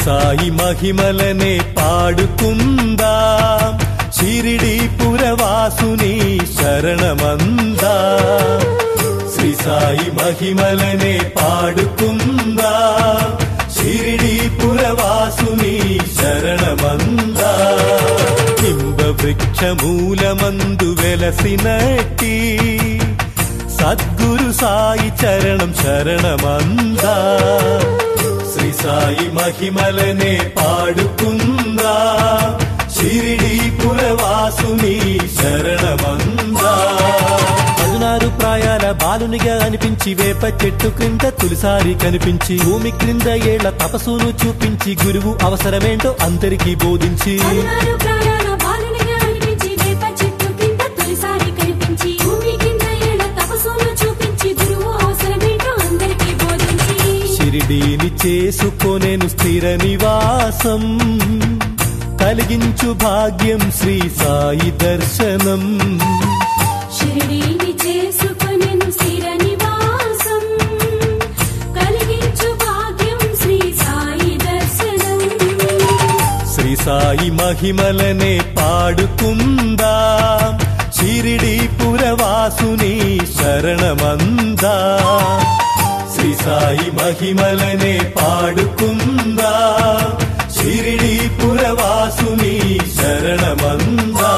సాయి మహిమలనే పాడుకుందా షిరిడి పురవాసుని శరణమందా శ్రీ సాయి మహిమలనే పాడుకుందా షిరిడి పురవాసుని శరణమందా బింబ వృక్షమూలమందు వెలసినట్టి సద్గురు సాయి చరణం శరణమందా శ్రీ సాయి మహిమలనే పాడుకుందా షిరిడి పురవాసుని శరణమందా పదునారు ప్రాయాల బాలునిగా అనిపించి వేప చెట్టు క్రింద తొలిసారి కనిపించి భూమి క్రింద ఏళ్ల తపస్సును చూపించి గురువు అవసరమేంటో అందరికీ బోధించి పదహారు ప్రాయాల బాలునిగా అనిపించి వేప చెట్టు కింద తొలిసారి కనిపించి భూమి కింద ఏళ్ల తపస్సును చూపించి గురువు అవసరమేంటో అందరికీ బోధించి షిరిడీని చేసుకొనేను స్థిర నివాసం కలిగించు భాగ్యం శ్రీ సాయి దర్శనం షిరిడీని చేసుకొనెను స్థిర నివాసం కలిగించు భాగ్యం శ్రీ సాయి దర్శనం శ్రీ సాయి మహిమలనే పాడుకుందా షిరిడి పురవాసుని శరణమందా శ్రీ సాయి మహిమలనే పాడుకుందా షిరిడి పురవాసుని శరణమందా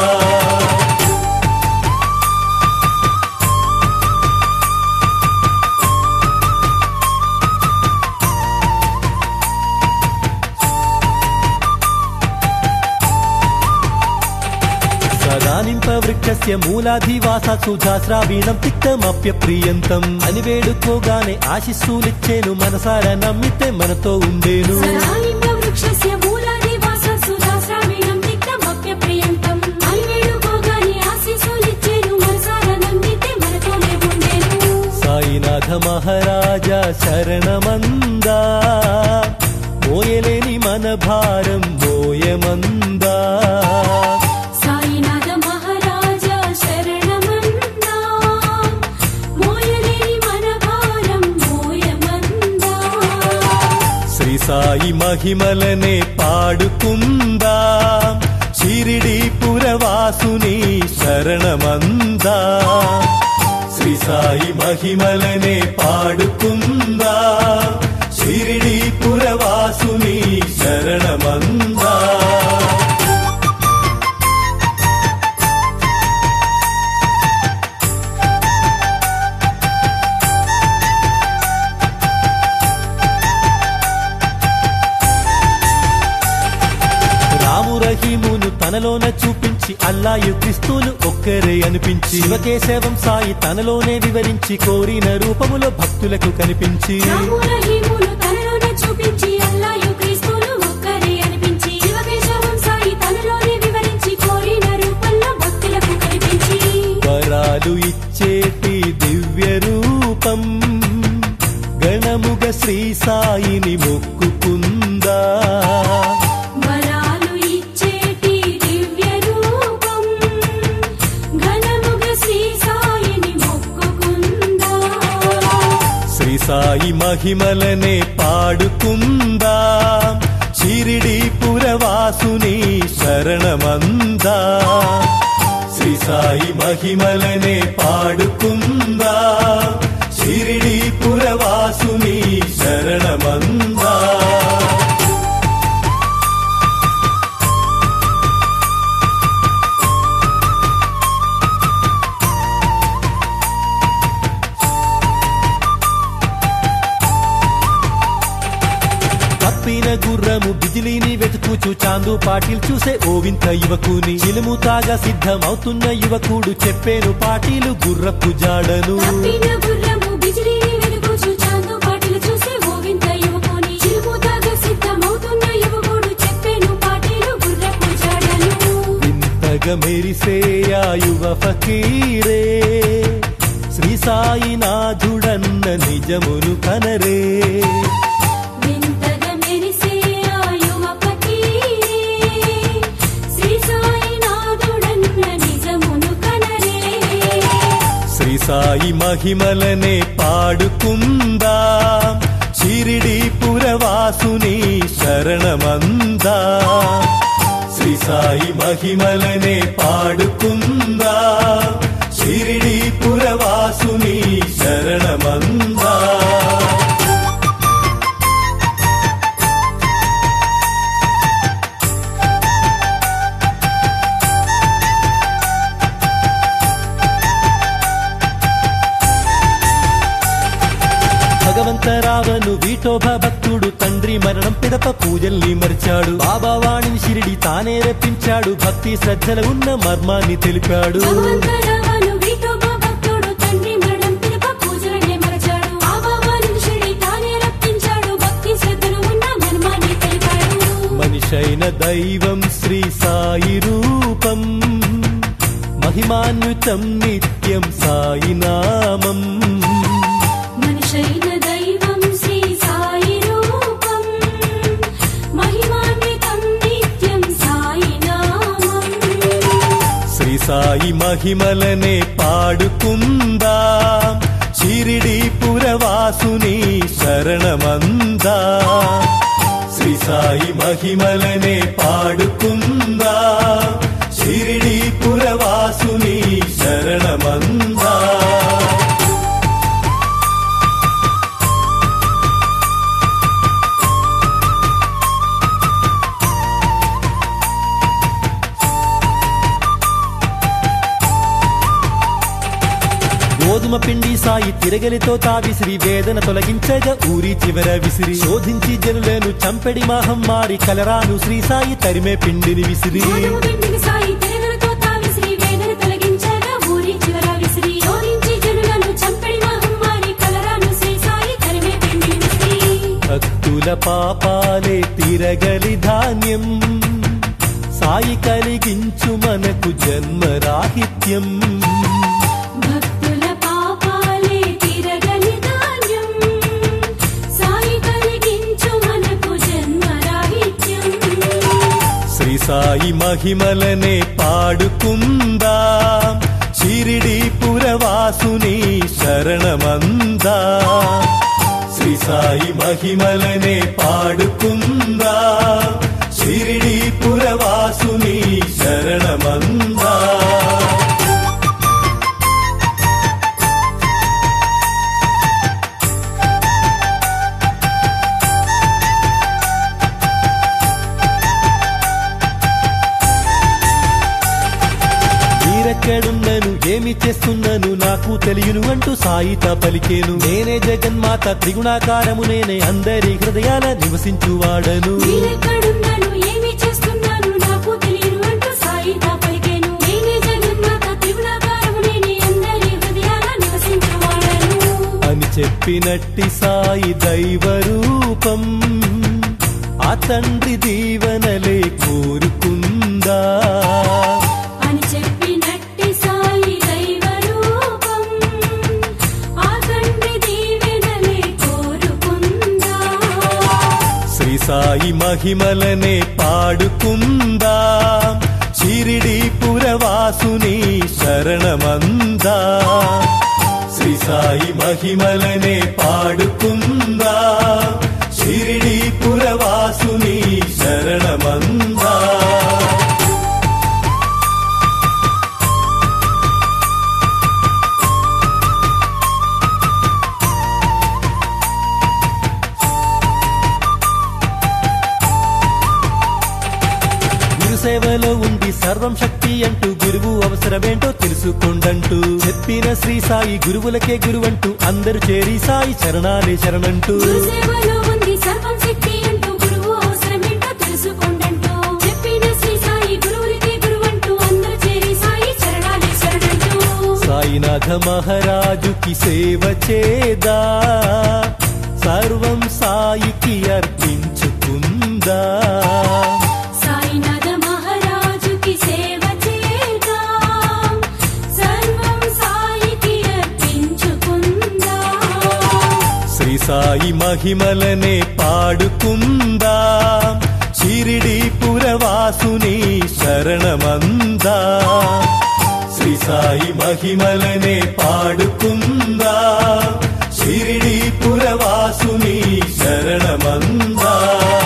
సదానింప వృక్షస్య మూలాధివాస సుధాశ్రావీణం తిక్తమప్య ప్రియంతం అని వేడుకోగానే ఆశిస్సులిచ్చేను మనసార నమ్మితే మనతో ఉండేను సదానింబ వృక్షస్య మూలాదివాస సుధాశ్రావీణం తిక్తమప్య ప్రియంతం అని వేడుకోగానే ఆశీస్సులిచ్చేను మనసార నమ్మితే మనతోనే ఉండేను సాయినాథ మహారాజా శరణమందా మోయలేని మన భారం మోయమందా సాయినాథ మహారాజా శరణమన్నా మోయలేని మన భారం మోయమందా శ్రీ సాయి మహిమలనే పాడుకుందా షిరిడి పురవాసుని శరణమందా శ్రీ సాయి మహిమలనే పాడుకుందా షిరిడి పురవాసుని శరణమందా రాము రహీమును తనలోన చూపించి అల్లాయు క్రిస్తులు ఒక్కరే అనిపించి శివకేశవం సాయి తనలోనే వివరించి కోరిన రూపములో భక్తులకు కనిపించి రాము రహీములు తనలోనే చూపించి అల్లాయు క్రీస్తులు ఒక్కరే అనిపించి శివకేశవం సాయి తనలోనే వివరించి కోరిన రూపంలో భక్తులకు కనిపించి వరాలు ఇచ్చేటి దివ్య రూపం గణముగ శ్రీ సాయిని మొక్కుకుందా వరాలు ఇచ్చేటి దివ్య రూపం ఘనముగ శ్రీ సాయిని మొక్కుకుందా శ్రీ సాయి మహిమలనే పాడుకుందా షిరిడి పురవాసుని శరణమందా శ్రీ సాయి మహిమలనే పాడుకుందా షిరిడి పురవాసుని శరణమందా తప్పిన గుర్రము బిజిలీని వెతుకుచు చాందు పాటిల్ చూసే ఓ వింత యువకుని చిలుము తాగా సిద్ధమవుతున్న యువకుడు చెప్పేను పాటీలు గుర్రపు జాడను తప్పిన గుర్రము బిజిలీని వెలుగుచు చాందు పాటలు చూసే ఓ వింత యువకుని చిరుముతాగా సిద్ధమవుతున్న యువకుడు చెప్పేను పాటలు గుర్రపు జాడలు వింతగా మెరిసే ఆ యువ ఫకీరే శ్రీ సాయినాథుడన్న నిజమును కనరే వింతగా మెరిసే ఆ యువ ఫకీరే, శ్రీ సాయినాథుడన్న నిజమును కనరే శ్రీ సాయి మహిమలనే పాడుకుందా షిరిడి పురవాసుని శరణమందా శ్రీ సాయి మహిమలనే పాడుకుందా షిరిడి పురవాసుని శరణమందా భగవంతరావను వీటోభ భక్తుడు తండ్రి మరణం పిదప పూజల్ని మరిచాడు బాబా వాణిని షిరిడి తానే రప్పించాడు భక్తి శ్రద్ధలు ఉన్న మర్మాన్ని తెలిపాడు భగవంతరావను వీటోబా భక్తుడు తండ్రి మరణం పిదప పూజలనే మరచాడు బాబావారిని షిరిడి తానే రప్పించాడు భక్తి శ్రద్ధలు ఉన్న మర్మాన్ని తెలిపాడు మనిషైన దైవం శ్రీ సాయి రూపం మహిమాన్వితం నిత్యం సాయి నామం మనిషైన దైవం శ్రీ సాయి రూపం మహిమాన్వితం నిత్యం సాయి నామం శ్రీ సాయి మహిమలనే పాడుకుందా షిరిడి పురవాసుని శరణమందా శ్రీ సాయి మహిమలనే పాడుకుందా షిరిడి పురవాసుని శరణమందా గోధుమ పిండి సాయి తిరగలితో తావిసిరి వేదన తొలగించగా ఊరి చివర విసిరి శోధించి జనులను చంపెడి మహమ్మారి కలరాను శ్రీ సాయి తరిమే పిండిని విసిరి గోధుమ పిండిని సాయి తిరగలతో తావి శ్రీ వేదన తొలగించగా ఊరి చివర విసిరి శోధించి జనులను చంపడి మహమ్మారి కలరాను శ్రీ సాయి తరిమే పిండిని విసిరి భక్తుల పాపాలే తిరగలి ధాన్యం సాయి కలిగించు మనకు జన్మరాహిత్యం భక్తుల పాపాలే తిరగలి ధాన్యం సాయి కలిగించు మనకు జన్మరాహిత్యం శ్రీ సాయి మహిమలనే పాడుకుందా షిరిడి పురవాసుని శరణమందా శ్రీ సాయి మహిమలనే పాడుకుందా షిరిడి పురవాసుని శరణమందా మీరెక్కడున్నను ఏమి చేస్తున్నాను నాకు తెలియను అంటూ సాయిత పలికేను నేనే జగన్మాత త్రిగుణాకారము నేనే అందరి హృదయాల నివసించువాడను మీరెక్కడున్నాను ఏమి చేస్తున్నాను నాకు తెలియను అంటూ సాయి తా పలికేను నేనే జగన్మాత త్రిగుణాకారము నేనే అందరి హృదయాల నివసించువాడను అని చెప్పినట్టి సాయి దైవ రూపం ఆ తండ్రి దీవెనలే కోరుకుందా అని చెప్పినట్టి సాయి దైవ రూపం ఆ తండ్రి దీవెనలే కోరుకుందా శ్రీ సాయి మహిమలనే పాడుకుందా షిరిడి పురవాసుని శరణమందా శ్రీ సాయి మహిమలనే పాడుకుందా షిరిడి పురవాసుని శరణమందా గురు సేవలో ఉంది సర్వం శక్తి అంటూ గురువు అవసరమేంటో తెలుసుకోండంటూ చెప్పిన శ్రీ సాయి గురువులకే గురువంటూ అందరు చేరి సాయి చరణాలే శరణంటూ గురు సేవలో ఉంది సర్వం శక్తి అంటూ గురువు అవసరమేంటో తెలుసుకోండంటూ చెప్పిన శ్రీ సాయి గురువులకే గురువంటూ అందరూ చేరి సాయి చరణాలే శరణంటూ సాయినాథ మహారాజుకి సేవ చేదా సర్వం సాయికి అర్పించుకుందా సాయినాథ మహారాజుకి సేవ చేద్దాం సర్వం సాయికి అర్పించుకుందాం శ్రీ సాయి మహిమలనే పాడుకుందా షిరిడి పురవాసుని శరణమందా శ్రీ సాయి మహిమలనే పాడుకుందా షిరిడి పురవాసుని శరణమందా శరణమందా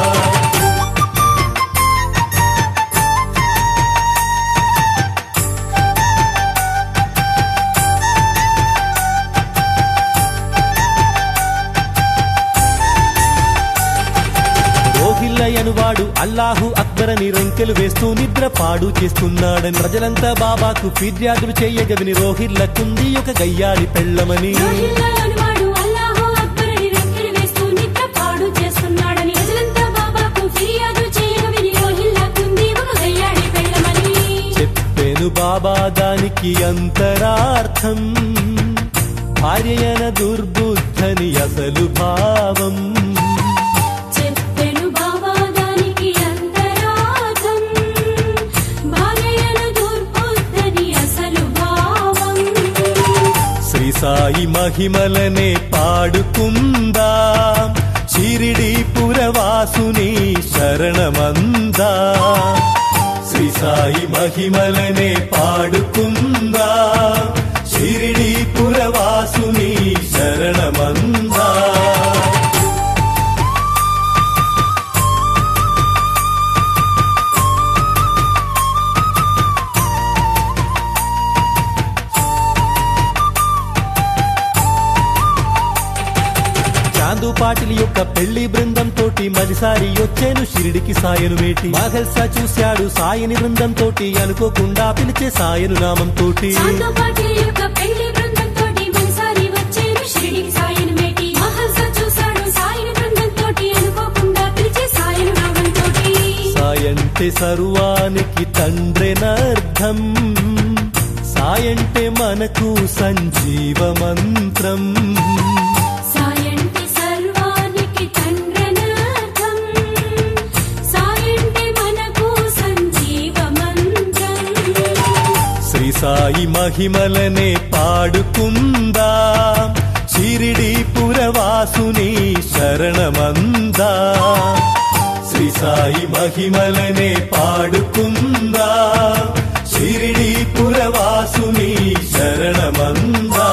రోహిల్లయ్యను వాడు అల్లాహు అక్బరని రెంకెలు వేస్తూ నిద్ర పాడు చేస్తున్నాడని ప్రజలంతా బాబాకు ఫిర్యాదులు చేయగవిని రోహిల్లకుంది ఒక గయ్యాడి పెళ్ళమని రోహిల్లాలోని వాడు అల్లాహు అక్బర్ అని రెక్కలు వేస్తూ నిద్ర పాడు చేస్తున్నాడని ప్రజలంతా బాబాకు ఫిర్యాదు చేయగా విని రోహిల్లాకుంది ఒక గయ్యాడి పెళ్ళమని చెప్పెను బాబా దానికి అంతరార్థం భార్యయన దుర్బుద్ధని అసలు భావం చెప్పెను బాబా దానికి అంతరార్థం భార్యయను దుర్బుద్ధని అసలు భావం శ్రీ సాయి మహిమలనే పాడుకుందా షిరిడి పురవాసుని శరణమందా శ్రీ సాయి మహిమలనే పాడుకుందా షిరిడి పురవాసుని శరణమందా చాందు పాటిల్ యొక్క పెళ్లి బృందం తోటి మదిసారి వచ్చేను షిరిడికి సాయను వేటి మాఘల్సా చూశాడు సాయని బృందం తోటి అనుకోకుండా పిలిచే సాయను నామం తోటి చాందో పాటిల్ యొక్క పెళ్లి బృందం తోటి మనసారి వచ్చేను షిరిడికి సాయను మేటి మహల్సా చూశాడు సాయని బృందం తోటి అనుకోకుండా పిలిచే సాయను నామం తోటి సాయంటే సర్వానికి తండ్రెనర్థం సాయంటే మనకు సంజీవ మంత్రం సాయంటి సర్వానికి తండ్రనాథం సాయంటి మనకు సంజీవ మంత్రం శ్రీ సాయి మహిమలనే పాడుకుందా షిరిడి పురవాసుని శరణమందా శ్రీ సాయి మహిమలనే పాడుకుందా షిరిడి పురవాసుని శరణమందా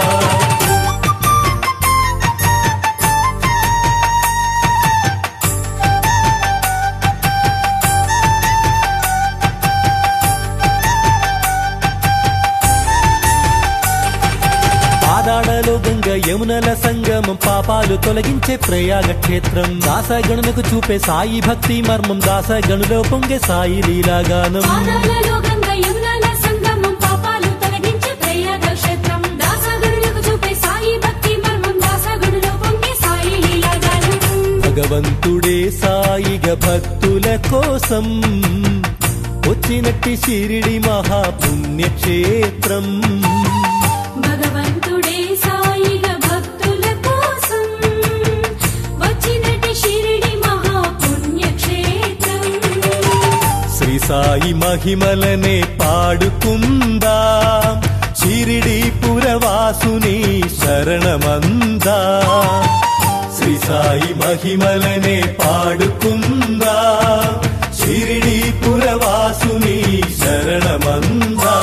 పాదాడలో గంగ యమునల సంగమం పాపాలు తొలగించే ప్రయాగ క్షేత్రం దాసగణులకు చూపే సాయి భక్తి మర్మం దాసగణులో పొంగే సాయి లీలాగానం పాదాలలో గంగ యమునాల సంగమం పాపాలు తొలగించే ప్రయాగ క్షేత్రం దాసగణులకు చూపే సాయి భక్తి మర్మం దాసగణులో పొంగే సాయి లీలాగానం భగవంతుడే సాయిగ భక్తుల కోసం వచ్చినట్టి షిరిడి మహాపుణ్యక్షేత్రం భగవంతుడే సాయిగ భక్తుల కోసం వచ్చినటి షిరిడి మహాపుణ్యక్షేత్రం శ్రీ సాయి మహిమలనే పాడుకుందా షిరిడి పురవాసుని శరణమందా శ్రీ సాయి మహిమలనే పాడుకుందా షిరిడి పురవాసుని శరణమందా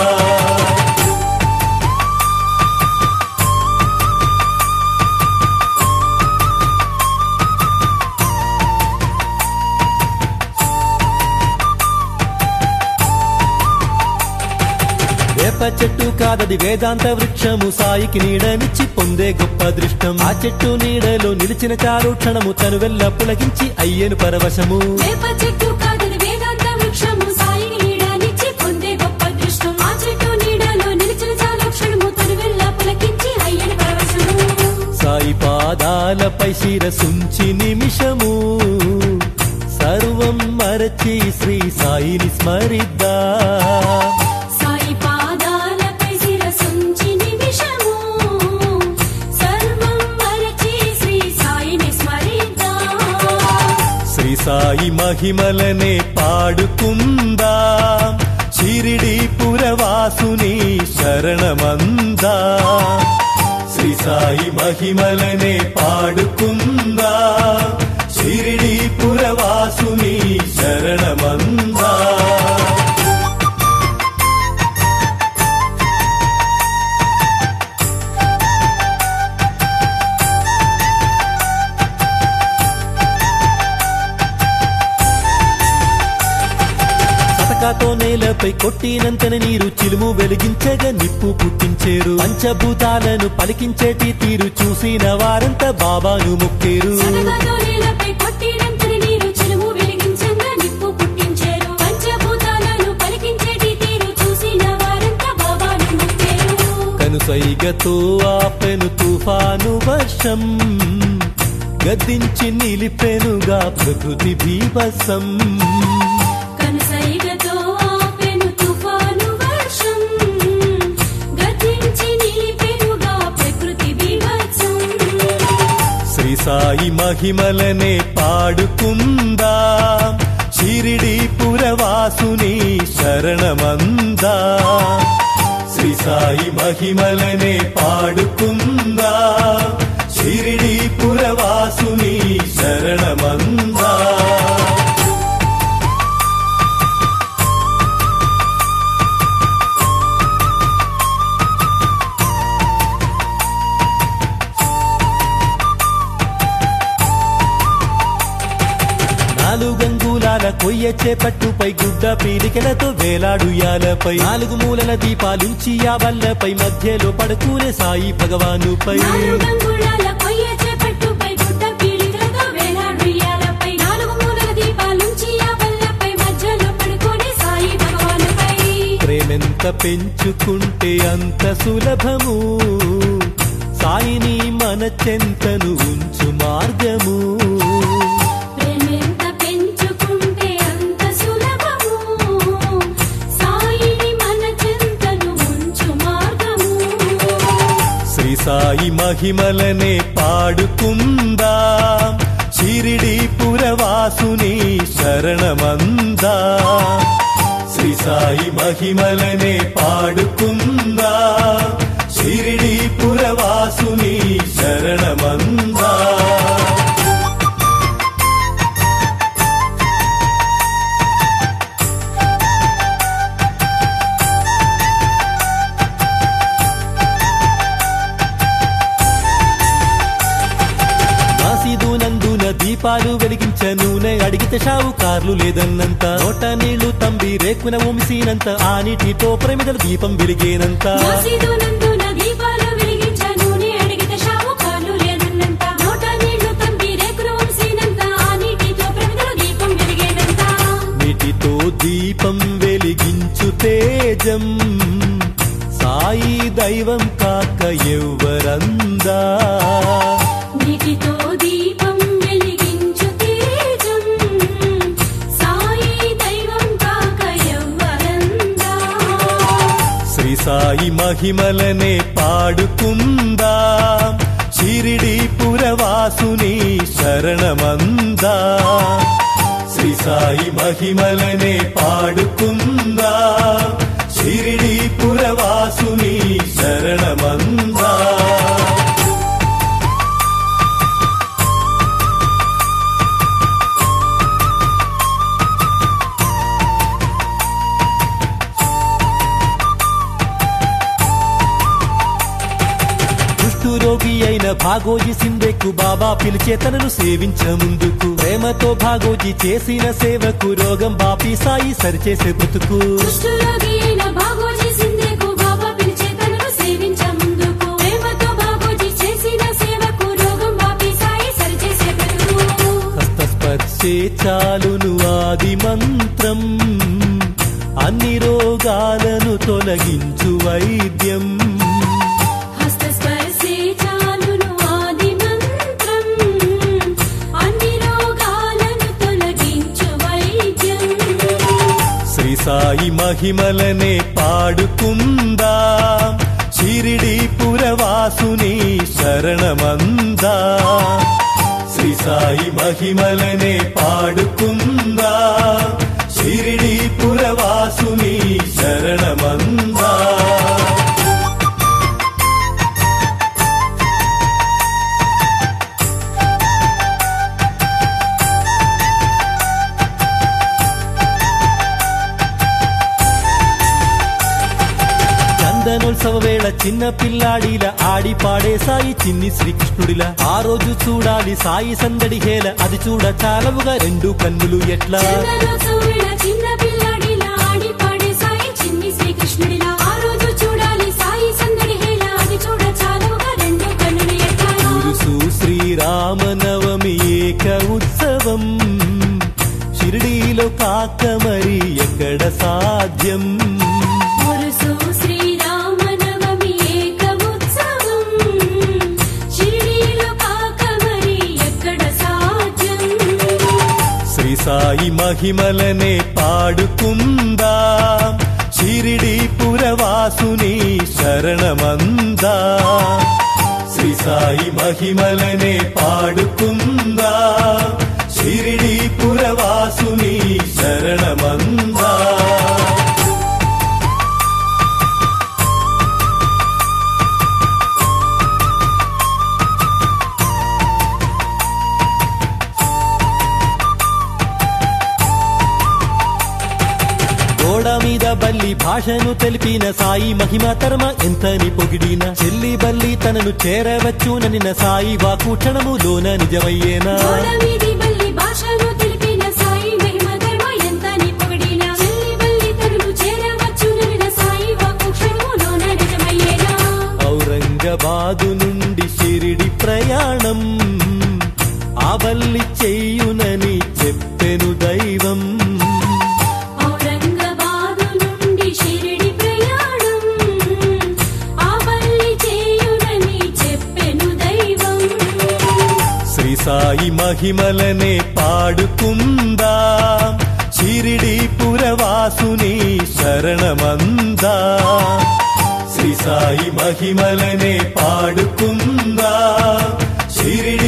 వేప చెట్టు కాదది వేదాంత వృక్షము సాయికి నీడనిచ్చి పొందే గొప్ప దృష్టం ఆ చెట్టు నీడలో నిలిచిన చాలు క్షణము తను వెళ్ళ పులకించి అయ్యను పరవశము వేప చెట్టు కాదది వేదాంత వృక్షము సాయిని నీడనిచ్చి పొందే గొప్ప దృష్టం ఆ చెట్టు నీడలో నిలిచిన చాలు క్షణము తను వెళ్ళ పులకించి అయ్యని పరవశము సాయి పాదాలపై శిరసుంచి నిమిషము సర్వం మరచి శ్రీ సాయిని స్మరిద్దా సాయి పాదాలపై శిరసుంచి నిమిషము సర్వం మరచి శ్రీ సాయిని స్మరిద్దాం శ్రీ సాయి మహిమలనే పాడుకుందా షిరిడి పురవాసుని శరణమందా శ్రీ సాయి మహిమలనే పాడుకుందా షిరిడి పురవాసుని శరణమందా నేలపై కొట్టినంతన నీరు చిలుము వెలిగించగా నిప్పు పుట్టించేరు పంచభూతాలను పలికించేటి తీరు చూసిన వారంతా బాబాను మొక్కేరు సనగతో నేలపై కొట్టినంతని నీరు చిలుము వెలిగించంగా నిప్పు పుట్టించేరు పంచభూతాలను పలికించేటి తీరు చూసిన వారంతా బాబాను మొక్కేరు కనుసైగతో ఆపెను తుఫాను వర్షం గద్దించి నిలిపెనుగా ప్రకృతి భీభసం కనసైగతో ఆపెను తుఫాను వర్షం గతించి నిలిపెనుగా ప్రకృతి బీభత్సం శ్రీ సాయి మహిమలనే పాడుకుందా షిరిడి పురవాసుని శరణమందా శ్రీ సాయి మహిమలనే పాడుకుందా షిరిడి పురవాసుని శరణమందా నాలుగంగులాల కొయ్య చేపట్టుపై గుడ్డ పీలికలతో వేలాడుయాలపై నాలుగు మూలల దీపాలుంచి ఆ వల్లపై మధ్యలో పడుకునే సాయి భగవానుపై నాలుగంగుళాల కొయ్య చేపట్టుపై గుడ్డ పీలికలతో వేలాడుయ్యాలపై నాలుగు మూలల దీపాలుంచి ఆ వల్లపై మధ్యలో పడుకొని సాయి భగవానుపై ప్రేమెంత పెంచుకుంటే అంత సులభము సాయిని మన చెంతను ఉంచు మార్గము ప్రేమెంత పెంచుకుంటే అంత సులభము సాయిని మన చింతను ఉంచు మార్గము శ్రీ సాయి మహిమలనే పాడుకుందా షిరిడి పురవాసుని శరణమందా శ్రీ సాయి మహిమలనే పాడుకుందా షిరిడి పురవాసుని శరణమందా నాసిదునందున దీపాలు వెలిగించ నూనె అడిగితే షావుకార్లు లేదన్నంత నోట నీళ్లు తంబి రేకున ఉమిసినంత ఆ నీటితో ప్రమిదల దీపం వెలిగేనంత మసీదునందున దీపాలు వెలిగించ నూనె అడిగితే షావుకార్లు లేదన్నంత నోట నీళ్లు తంబి రేకులు వంసినంత ఆ నీటితో ప్రమిదల దీపం వెలిగేనంత నీటితో దీపం వెలిగించు తేజం సాయి దైవం కాక ఎవ్వరందా నీటితో దీపం వెలిగించు తేజం సాయి దైవం కాక ఎవ్వరందా శ్రీ సాయి మహిమలనే పాడుకుందా షిరిడి పురవాసుని శరణమందా శ్రీ సాయి మహిమలనే పాడుకుందా షిరిడి పురవాసుని శరణమందా కుష్ఠురోగి అయిన భాగోజీ సింధెకు బాబా పిలిచే తనను సేవించ ముందుకు ప్రేమతో భాగోజీ చేసిన సేవకు రోగం బాపి సాయి సరిచేసే బ్రతుకు కుష్ఠరోగి అయిన భాగోజీ సింధేకు బాబా పిలిచే తనను సేవించ ముందుకు ప్రేమతో భాగోజీ చేసిన సేవకు రోగం వాపి సాయి సరిచేసే బ్రతుకు హస్తస్పర్శే చాలును ఆది మంత్రం అన్ని రోగాలను తొలగించు వైద్యం హస్తస్పర్శే చాలును ఆది మంత్రం అన్ని రోగాలను తొలగించు వైద్యం శ్రీ సాయి మహిమలనే పాడుకుందా షిరిడి పురవాసుని శరణమందా శ్రీ సాయి మహిమలనే పాడుకుందా షిరిడి పురవాసుని శరణమందా చందనోత్సవ వేళ చిన్న పిల్లాడిల ఆడి పాడే సాయి చిన్ని శ్రీకృష్ణుడిలా ఆ రోజు చూడాలి సాయి సందడి హేల అది చూడ చాలవుగా రెండు కన్నులు ఎట్లా చందనోత్సవేళ చిన్న పిల్లాడిలా ఆడి పాడే సాయి కాక మరి ఎక్కడ సాధ్యం మురుసు శ్రీరామనవమి ఏక ఉత్సవం షిరిడీలో కాక మరి ఎక్కడ సాధ్యం శ్రీ సాయి మహిమలనే పాడుకుందా షిరిడి పురవాసుని శరణమందా శ్రీ సాయి మహిమలనే పాడుకుందా షిరిడి పురవాసుని శరణమందా గోడ మీద బల్లి భాషను తెలిపిన సాయి మహిమ తరమ ఎంతని పొగిడిన చెల్లి బల్లి తనను చేరవచ్చుననిన సాయి వాకు క్షణములోన నిజమయ్యేనా గోడ మీది బల్లి భాషను తెలిపిన సాయి మహిమ ధర్మ ఎంతని పొగిడిన చెల్లి బల్లి తనను చేరవచ్చుననిన సాయి వాక్కు క్షణములోన నిజమయ్యేనా ఔరంగాబాదు నుండి షిరిడి ప్రయాణం ఆ బల్లి చెయ్యునని చెప్పెను దైవం ఔరంగాబాదు నుండి షిరిడి ప్రయాణం ఆ బల్లి చేయునని చెప్పెను దైవం శ్రీ సాయి మహిమలనే పాడుకుందా షిరిడి పురవాసుని శరణమందా శ్రీ సాయి మహిమలనే పాడుకుందా షిరిడి